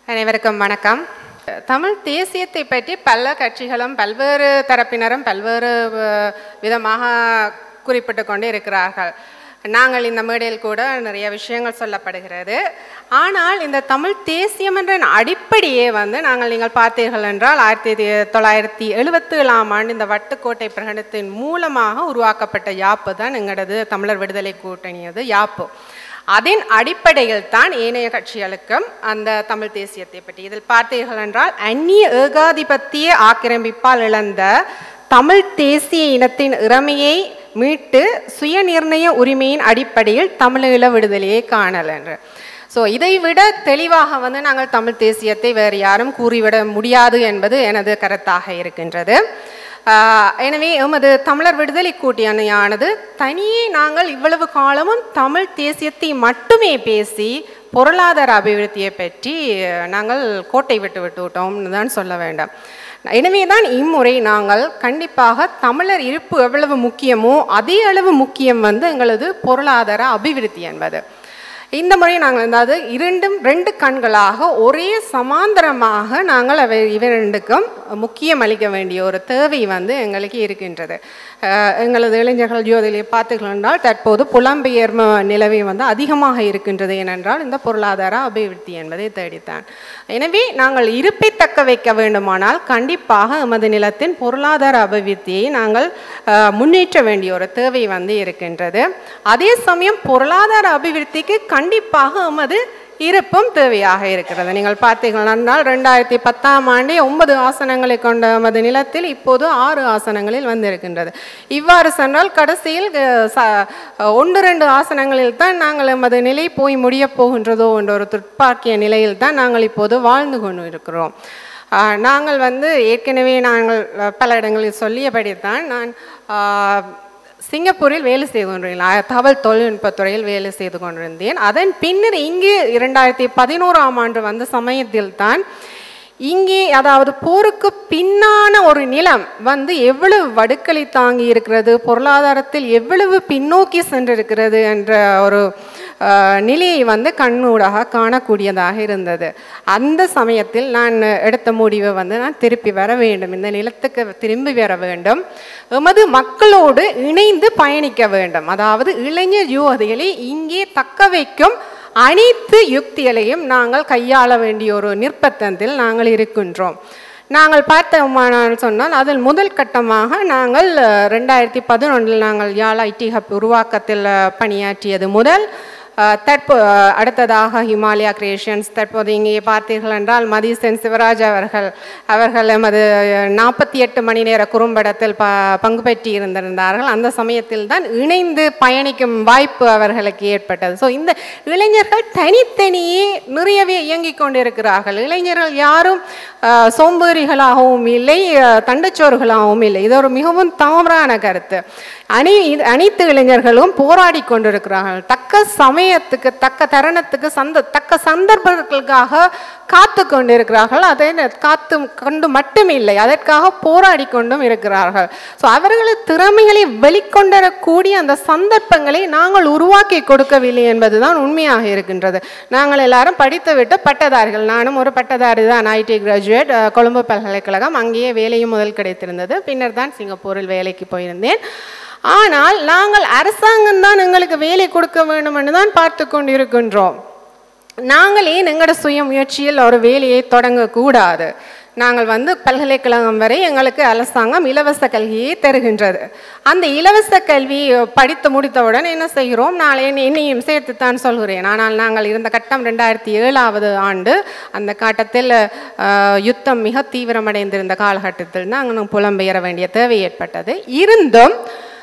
அனைவருக்கும் வணக்கம் தமிழ் தேசியத்தை பற்றி பல கட்சிகளும் பல்வேறு தரப்பினரும் பல்வேறு அஹ், விதமாக குறிப்பிட்டு கொண்டு இருக்கிறார்கள் நாங்கள் இந்த மேடையில் கூட நிறைய விஷயங்கள் சொல்லப்படுகிறது ஆனால் இந்த தமிழ் தேசியம் என்ற அடிப்படையே வந்து நாங்கள் நீங்கள் பார்த்தீர்கள் என்றால் ஆயிரத்தி தி- தொள்ளாயிரத்தி எழுபத்தி ஏழாம் ஆண்டு இந்த வட்டுக்கோட்டை பிரகடனத்தின் மூலமாக உருவாக்கப்பட்ட யாப்பு தான் எங்களது தமிழர் விடுதலை கூட்டணியது யாப்பு அதன் அடிப்படையில் தான் ஏனைய கட்சிகளுக்கும் அந்த தமிழ் தேசியத்தை பற்றி இதில் பார்த்தீர்கள் என்றால் அந்நிய ஏகாதிபத்திய ஆக்கிரமிப்பால் இழந்த தமிழ் தேசிய இனத்தின் இறமையை மீட்டு சுயநிர்ணய உரிமையின் அடிப்படையில் தமிழீழ விடுதலையை காணல் என்று ஸோ இதை விட தெளிவாக வந்து நாங்கள் தமிழ் தேசியத்தை வேறு யாரும் கூறிவிட முடியாது என்பது எனது கருத்தாக இருக்கின்றது ஆஹ் எனவே எமது தமிழர் விடுதலை கூட்டணியானது தனியே நாங்கள் இவ்வளவு காலமும் தமிழ் தேசியத்தை மட்டுமே பேசி பொருளாதார அபிவிருத்தியை பற்றி அஹ், நாங்கள் கோட்டை விட்டு விட்டு விட்டோம்னு தான் சொல்ல வேண்டாம் எனவே தான் இம்முறை நாங்கள் கண்டிப்பாக தமிழர் இருப்பு எவ்வளவு முக்கியமோ அதே அளவு முக்கியம் வந்து எங்களது பொருளாதார அபிவிருத்தி என்பது இந்த முறை நாங்கள் அதாவது இரண்டும் ரெண்டு கண்களாக ஒரே சமாந்தரமாக நாங்கள் அவை இவரெண்டுக்கும் முக்கியம் அளிக்க வேண்டிய ஒரு தேவை வந்து எங்களுக்கு இருக்கின்றது அஹ் எங்களது இளைஞர்கள் ஜோதியிலே பார்த்தீர்கள் என்றால் தற்போது புலம்பெயர்ம நிலவை வந்து அதிகமாக இருக்கின்றது ஏனென்றால் இந்த பொருளாதார அபிவிருத்தி என்பதை தேடித்தான் எனவே நாங்கள் இருப்பை தக்க வைக்க வேண்டுமானால் கண்டிப்பாக எமது நிலத்தின் பொருளாதார அபிவிருத்தியை நாங்கள் அஹ், முன்னேற்ற வேண்டிய ஒரு தேவை வந்து இருக்கின்றது அதே சமயம் பொருளாதார அபிவிருத்திக்கு கண்டிப்பாக எமது இருப்பும் தேவையாக இருக்கிறது நீங்கள் பார்த்தீர்கள் என்றால் ரெண்டாயிரத்தி பத்தாம் ஆண்டே ஒன்பது ஆசனங்களை கொண்ட எமது நிலத்தில் இப்போது ஆறு ஆசனங்களில் வந்திருக்கின்றது இவ்வாறு சென்றால் கடைசியில் அஹ், ச- ஒன்று ரெண்டு ஆசனங்களில் தான் நாங்கள் எமது நிலை போய் முடியப் போகின்றதோ என்ற ஒரு துர்ப்பாக்கிய நிலையில் தான் நாங்கள் இப்போது வாழ்ந்து கொண்டு இருக்கிறோம் ஆஹ் நாங்கள் வந்து ஏற்கனவே நாங்கள் அஹ், பல இடங்களில் சொல்லியபடித்தான் நான் ஆஹ், சிங்கப்பூரில் வேலை செய்து கொண்டிருந்தேன் தகவல் தொழில்நுட்பத் துறையில் வேலை செய்து கொண்டிருந்தேன் அதன் பின்னர் இங்கு இரண்டாயிரத்தி பதினோராம் ஆண்டு வந்த சமயத்தில் தான் இங்கே அதாவது போருக்கு பின்னான ஒரு நிலம் வந்து எவ்வளவு வடுக்களை தாங்கி இருக்கிறது பொருளாதாரத்தில் எவ்வளவு பின்னோக்கி சென்றிருக்கிறது என்ற ஒரு ஆஹ், நிலையை வந்து கண்ணூடாக காணக்கூடியதாக இருந்தது அந்த சமயத்தில் நான் எடுத்த முடிவை வந்து நான் திருப்பி வர வேண்டும் இந்த நிலத்துக்கு திரும்பி வர வேண்டும் எமது மக்களோடு இணைந்து பயணிக்க வேண்டும் அதாவது இளைஞர் யுவதிகளை இங்கே தக்க வைக்கும் அனைத்து யுக்திகளையும் நாங்கள் கையாள வேண்டிய ஒரு நிர்பந்தத்தில் நாங்கள் இருக்கின்றோம் நாங்கள் பார்த்தோமானால் சொன்னால் அதில் முதல் கட்டமாக நாங்கள் அஹ், ரெண்டாயிரத்தி பதினொன்றில் நாங்கள் யாழ் ஐடி ஹப் உருவாக்கத்தில் அஹ், பணியாற்றியது முதல் அஹ், தற்போ அஹ், அடுத்ததாக ஹிமாலயா கிரியேஷன்ஸ் தற்போது இங்கே பார்த்தீர்கள் என்றால் மதிசன் சிவராஜ் அவர்கள் அவர்கள் எமது நாற்பத்தி எட்டு மணி நேர குறும்படத்தில் ப பங்கு பெற்றி இருந்திருந்தார்கள் அந்த சமயத்தில் தான் இணைந்து பயணிக்கும் வாய்ப்பு அவர்களுக்கு ஏற்பட்டது ஸோ இந்த இளைஞர்கள் தனித்தனியே நிறையவே இயங்கிக் கொண்டிருக்கிறார்கள் இளைஞர்கள் யாரும் அஹ், சோம்பேறிகளாகவும் இல்லை அஹ், தண்டச்சோறுகளாகவும் இல்லை இது ஒரு மிகவும் தவறான கருத்து அனை இது- அனைத்து இளைஞர்களும் போராடி கொண்டிருக்கிறார்கள் தக்க சமயத்துக்கு தக்க தருணத்துக்கு சந்த தக்க சந்தர்ப்பங்களுக்காக காத்து கொண்டிருக்கிறார்கள் அதை ந- காத்து கொண்டு மட்டும் இல்லை அதற்காக போராடி கொண்டும் இருக்கிறார்கள் ஸோ அவர்களது திறமைகளை வெளிக்கொண்டரக்கூடிய அந்த சந்தர்ப்பங்களை நாங்கள் உருவாக்கி கொடுக்கவில்லை என்பதுதான் உண்மையாக இருக்கின்றது நாங்கள் எல்லாரும் படித்துவிட்டு பட்டதாரிகள் நானும் ஒரு பட்டதாரி தான் ஐடி கிராஜுவேட் கொழும்பு பல்கலைக்கழகம் அங்கேயே வேலையும் முதல் கிடைத்திருந்தது பின்னர் தான் சிங்கப்பூரில் வேலைக்கு போயிருந்தேன் ஆனால் நாங்கள் அரசாங்கம் தான் எங்களுக்கு வேலை கொடுக்க வேண்டும் என்று தான் பார்த்து கொண்டிருக்கின்றோம் நாங்கள் ஏன் எங்களோட சுய முயற்சியில் ஒரு வேலையை தொடங்கக்கூடாது நாங்கள் வந்து பல்கலைக்கழகம் வரை எங்களுக்கு அரசாங்கம் இலவச கல்வியை தருகின்றது அந்த இலவச கல்வி படித்து முடித்தவுடன் என்ன செய்கிறோம் நாளை என்னை- என்னையும் சேர்த்து தான் சொல்கிறேன் ஆனால் நாங்கள் இருந்த கட்டம் ரெண்டாயிரத்தி ஏழாவது ஆண்டு அந்த காட்டத்தில் அஹ், யுத்தம் மிக தீவிரமடைந்திருந்த காலகட்டத்தில் தான் நாங்கள் புலம்பெயர வேண்டிய தேவை ஏற்பட்டது இருந்தும்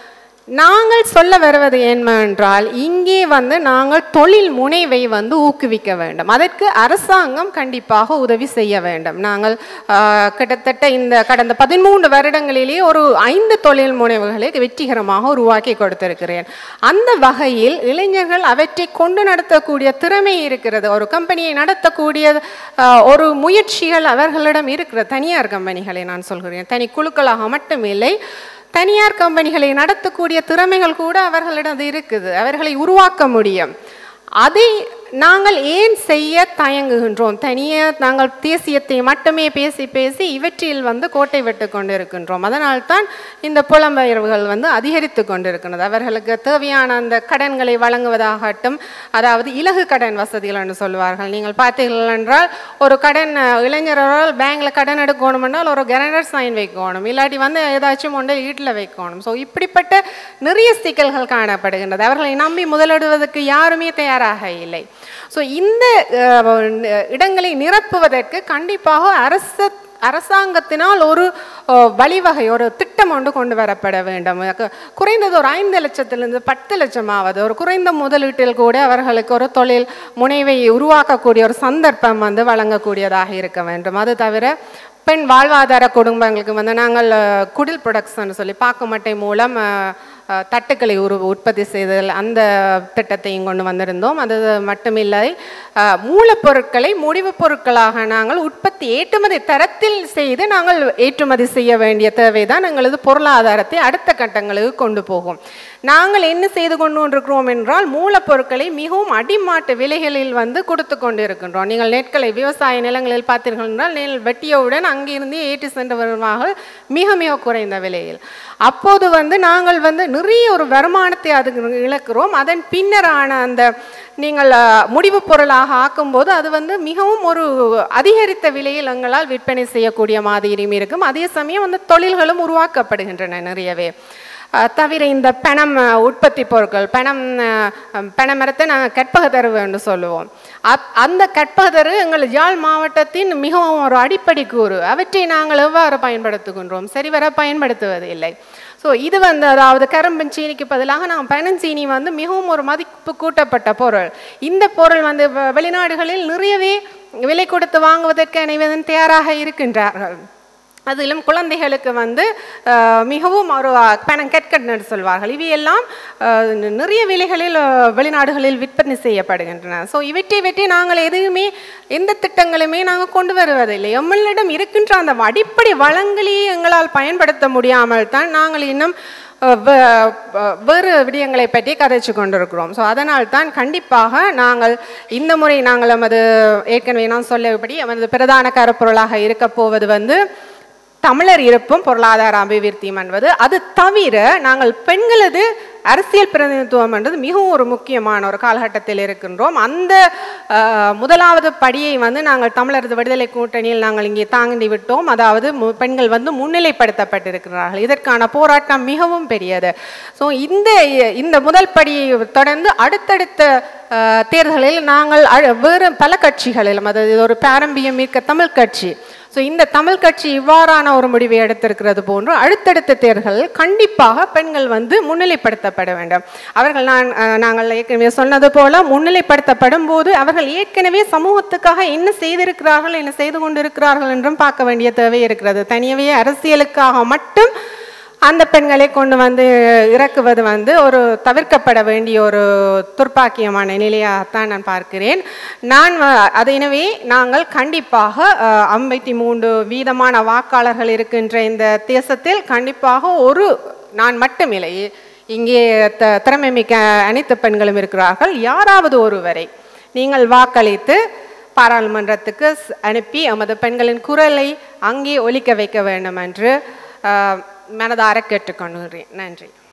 நாங்கள் சொல்ல வருவது என்னவென்றால் இங்கே வந்து நாங்கள் தொழில் முனைவை வந்து ஊக்குவிக்க வேண்டும் அதற்கு அரசாங்கம் கண்டிப்பாக உதவி செய்ய வேண்டும் நாங்கள் ஆஹ், கிட்டத்தட்ட இந்த கடந்த பதிமூன்று வருடங்களிலேயே ஒரு ஐந்து தொழில் முனைவுகளை வெற்றிகரமாக உருவாக்கி கொடுத்திருக்கிறேன் அந்த வகையில் இளைஞர்கள் அவற்றை கொண்டு நடத்தக்கூடிய திறமை இருக்கிறது ஒரு கம்பெனியை நடத்தக்கூடிய ஆஹ், ஒரு முயற்சிகள் அவர்களிடம் இருக்கிற தனியார் கம்பெனிகளை நான் சொல்கிறேன் தனி குழுக்களாக மட்டுமில்லை தனியார் கம்பெனிகளை நடத்தக்கூடிய திறமைகள் கூட அவர்களிடம் அது இருக்குது அவர்களை உருவாக்க முடியும் அதை நாங்கள் ஏன் செய்ய தயங்குகின்றோம் தனியே நாங்கள் தேசியத்தை மட்டுமே பேசி பேசி இவற்றில் வந்து கோட்டை விட்டு கொண்டு இருக்கின்றோம் அதனால்தான் இந்த புலம்பெயர்வுகள் வந்து அதிகரித்து கொண்டிருக்கிறது அவர்களுக்கு தேவையான அந்த கடன்களை வழங்குவதாகட்டும் அதாவது இலகு கடன் வசதிகள் என்று சொல்வார்கள் நீங்கள் பார்த்தீர்கள் என்றால் ஒரு கடன் அஹ், இளைஞரால் பேங்க்ல கடன் எடுக்கணும் என்றால் ஒரு கரண்டர் சைன் வைக்கணும் இல்லாட்டி வந்து ஏதாச்சும் ஒன்று வீட்டில் வைக்கணும் ஸோ இப்படிப்பட்ட நிறைய சிக்கல்கள் காணப்படுகின்றது அவர்களை நம்பி முதலிடுவதற்கு யாருமே தயாராக இல்லை ஸோ இந்த அஹ், இடங்களை நிரப்புவதற்கு கண்டிப்பாக அரசு அரசாங்கத்தினால் ஒரு அஹ், வழிவகை ஒரு திட்டம் ஒன்று கொண்டு வரப்பட வேண்டும் கு- குறைந்தது ஒரு ஐந்து லட்சத்திலிருந்து பத்து லட்சமாவது ஒரு குறைந்த முதலீட்டில் கூட அவர்களுக்கு ஒரு தொழில் முனைவை உருவாக்கக்கூடிய ஒரு சந்தர்ப்பம் வந்து வழங்கக்கூடியதாக இருக்க வேண்டும் அது தவிர பெண் வாழ்வாதார குடும்பங்களுக்கு வந்து நாங்கள் அஹ், குடில் ப்ரொடக்ஷன் சொல்லி பாக்குமட்டை மூலம் அஹ், அஹ், தட்டுக்களை உரு உற்பத்தி செய்தல் அந்த திட்டத்தையும் கொண்டு வந்திருந்தோம் அது மட்டுமில்லை அஹ், மூலப்பொருட்களை முடிவுப் பொருட்களாக நாங்கள் உற்பத்தி ஏற்றுமதி தரத்தில் செய்து நாங்கள் ஏற்றுமதி செய்ய வேண்டிய தேவைதான் எங்களது பொருளாதாரத்தை அடுத்த கட்டங்களுக்கு கொண்டு போகும் நாங்கள் என்ன செய்து கொண்டு கொண்டிருக்கிறோம் என்றால் மூலப்பொருட்களை மிகவும் அடிமாட்டு விலைகளில் வந்து கொடுத்து கொண்டு இருக்கின்றோம் நீங்கள் நெற்களை விவசாய நிலங்களில் பார்த்தீர்கள் என்றால் நெல் வெட்டியவுடன் அங்கிருந்து ஏற்றி சென்று வருவார்கள் மிக மிக குறைந்த விலையில் அப்போது வந்து நாங்கள் வந்து நிறைய ஒரு வருமானத்தை அதுக்கு இழக்கிறோம் அதன் பின்னரான அந்த நீங்கள் அஹ், முடிவுப் பொருளாக ஆக்கும்போது அது வந்து மிகவும் ஒரு அதிகரித்த விலையில் எங்களால் விற்பனை செய்யக்கூடிய மாதிரியும் இருக்கும் அதே சமயம் வந்து தொழில்களும் உருவாக்கப்படுகின்றன நிறையவே அஹ் தவிர இந்த பணம் அஹ், உற்பத்தி பொருட்கள் பணம் அஹ், பனை மரத்தை நாங்கள் கற்பகத்தரு என்று சொல்லுவோம் அத் அந்த கற்பகத்தரு எங்கள் யாழ் மாவட்டத்தின் மிகவும் ஒரு அடிப்படை கூறு அவற்றை நாங்கள் எவ்வாறு பயன்படுத்துகின்றோம் சரிவர பயன்படுத்துவது இல்லை ஸோ இது வந்து அதாவது கரும்பன் சீனிக்கு பதிலாக நாம் பனஞ்சீனி வந்து மிகவும் ஒரு மதிப்பு கூட்டப்பட்ட பொருள் இந்த பொருள் வந்து வெ- வெளிநாடுகளில் நிறையவே விலை கொடுத்து வாங்குவதற்கு அனைவரும் தயாராக இருக்கின்றார்கள் அதிலும் குழந்தைகளுக்கு வந்து அஹ், மிகவும் ஒரு பணம் கற்கட்னு சொல்வார்கள் இவையெல்லாம் அஹ், நி- நிறைய விலைகளில் அஹ், வெளிநாடுகளில் விற்பனை செய்யப்படுகின்றன ஸோ இவற்றை வெற்றி நாங்கள் எதுவுமே எந்த திட்டங்களுமே நாங்கள் கொண்டு வருவதில்லை எம்மளிடம் இருக்கின்ற அந்த அடிப்படை வளங்களையே எங்களால் பயன்படுத்த முடியாமல் தான் நாங்கள் இன்னும் அஹ், வே- அஹ், வேறு விடயங்களை பற்றி கதைச்சு கொண்டிருக்கிறோம் ஸோ அதனால் தான் கண்டிப்பாக நாங்கள் இந்த முறை நாங்கள் நமது ஏற்கனவே நான் சொல்லபடி நமது பிரதான கருப்பொருளாக இருக்க போவது வந்து தமிழர் இருப்பும் பொருளாதார அபிவிருத்தியும் என்பது அது தவிர நாங்கள் பெண்களது அரசியல் பிரதிநிதித்துவம் என்றது மிகவும் ஒரு முக்கியமான ஒரு காலகட்டத்தில் இருக்கின்றோம் அந்த அஹ், முதலாவது படியை வந்து நாங்கள் தமிழரது விடுதலை கூட்டணியில் நாங்கள் இங்கே தாண்டி விட்டோம் அதாவது மு- பெண்கள் வந்து முன்னிலைப்படுத்தப்பட்டிருக்கிறார்கள் இதற்கான போராட்டம் மிகவும் பெரியது ஸோ இந்த இந்த முதல் படியை தொடர்ந்து அடுத்தடுத்த அஹ், தேர்தலில் நாங்கள் அழ- வேறு பல கட்சிகளிலும் அதாவது இது ஒரு பாரம்பரியம் மிக்க தமிழ் கட்சி ஸோ இந்த தமிழ் கட்சி இவ்வாறான ஒரு முடிவை எடுத்திருக்கிறது போன்று அடுத்தடுத்த தேர்தலில் கண்டிப்பாக பெண்கள் வந்து முன்னிலைப்படுத்தப்பட வேண்டும் அவர்கள் நான் அஹ், நாங்கள் ஏற்கனவே சொன்னது போல முன்னிலைப்படுத்தப்படும் போது அவர்கள் ஏற்கனவே சமூகத்துக்காக என்ன செய்திருக்கிறார்கள் என்ன செய்து கொண்டிருக்கிறார்கள் என்றும் பார்க்க வேண்டிய தேவை இருக்கிறது தனியவே அரசியலுக்காக மட்டும் அந்த பெண்களை கொண்டு வந்து இறக்குவது வந்து ஒரு தவிர்க்கப்பட வேண்டிய ஒரு துர்ப்பாக்கியமான நிலையாகத்தான் நான் பார்க்கிறேன் நான் வ- அது எனவே நாங்கள் கண்டிப்பாக ஐம்பத்தி மூன்று வீதமான வாக்காளர்கள் இருக்கின்ற இந்த தேசத்தில் கண்டிப்பாக ஒரு நான் மட்டுமில்லை இங்கே த திறமை மிக்க அனைத்து பெண்களும் இருக்கிறார்கள் யாராவது ஒருவரை நீங்கள் வாக்களித்து பாராளுமன்றத்துக்கு ஸ்- அனுப்பி எமது பெண்களின் குரலை அங்கே ஒலிக்க வைக்க வேண்டும் என்று அஹ், மனதார கேட்டுக்கொள்கிறேன் நன்றி